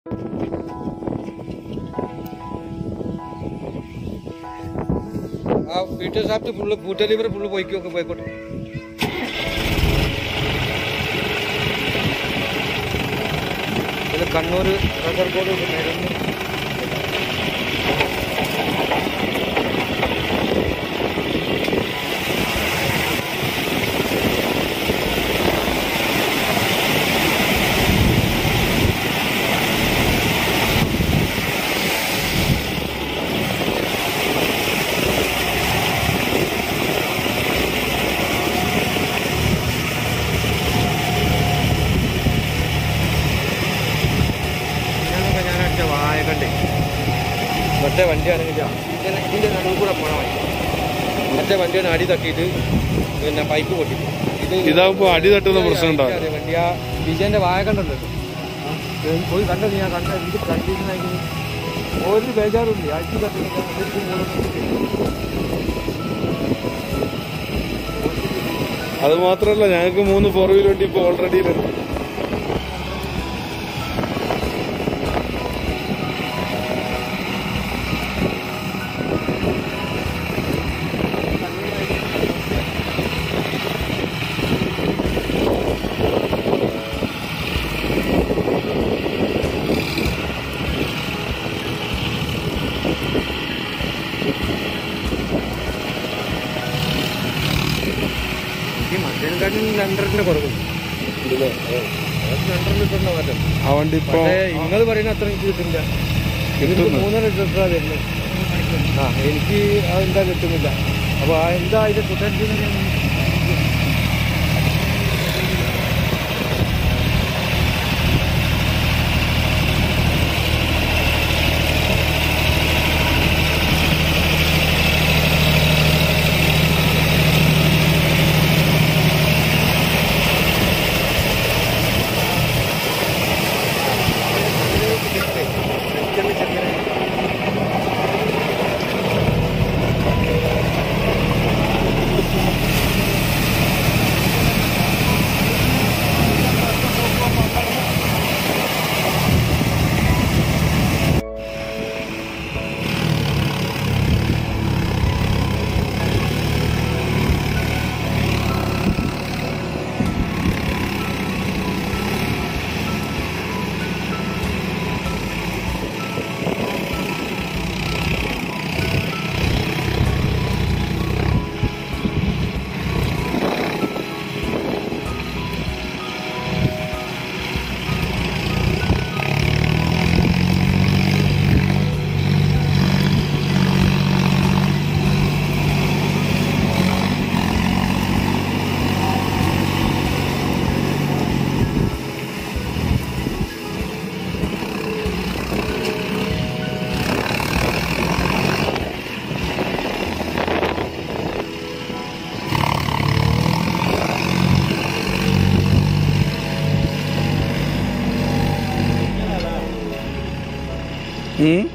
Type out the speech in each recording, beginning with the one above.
ആ വീട്ടിൽ സാപ്പിട്ട് ഫുള്ള് ഫുഡ് ഡെലിവറി ഫുള്ള് പോയിക്കോക്കെ പോയിക്കോട്ടെ ഇത് കണ്ണൂർ കാസർഗോഡ് മരുന്ന് ഞാനൊക്കെ ഞാൻ അടിച്ച വായ കണ്ടേ മറ്റേ വണ്ടിയാണെങ്കിൽ ഇതിന്റെ ഇതിന്റെ നടുവ് കൂടെ പോണ വണ്ടി മറ്റേ വണ്ടിയാണ് അടി തട്ടിയിട്ട് പിന്നെ പൈപ്പ് പൊട്ടി ഇത് ഇതാവുമ്പോ അടി തട്ടുന്ന പ്രശ്നം ഉണ്ടാവും അതെ, വണ്ടി ആ വിജയന്റെ വായ കണ്ടല്ലോ ഇത് പോയി കണ്ടത് ഞാൻ കണ്ട ഇത് കണ്ടിരുന്നെങ്കിൽ ഒരു ബേജാറുണ്ട് അടിച്ചു തട്ടുന്നില്ല അതിലേക്ക് മൂന്ന് അത് മാത്രല്ല ഞങ്ങൾക്ക് മൂന്ന് ഫോർ വീലർ വണ്ടി ഇപ്പൊ ഓൾറെഡി ഈ മറ്റേനെക്കാട്ടും രണ്ടരന്റെ കുറവുണ്ട് രണ്ടര ലിറ്ററിന്റെ മാറ്റം ആ വണ്ടി ഇപ്പൊ പക്ഷേ നിങ്ങൾ പറയുന്ന അത്ര എനിക്ക് കിട്ടില്ല എനിക്ക് കിട്ടുന്നു. മൂന്നര ലിറ്ററാ വരുന്നത് ആ എനിക്ക് അതെന്താ കിട്ടുന്നില്ല അപ്പൊ ആ എന്താ അതിന്റെ പൊട്ടൻഷ്യൽ ഉം?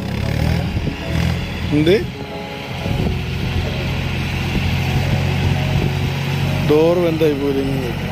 എന്ത് ഡോർ എന്തായി പോലും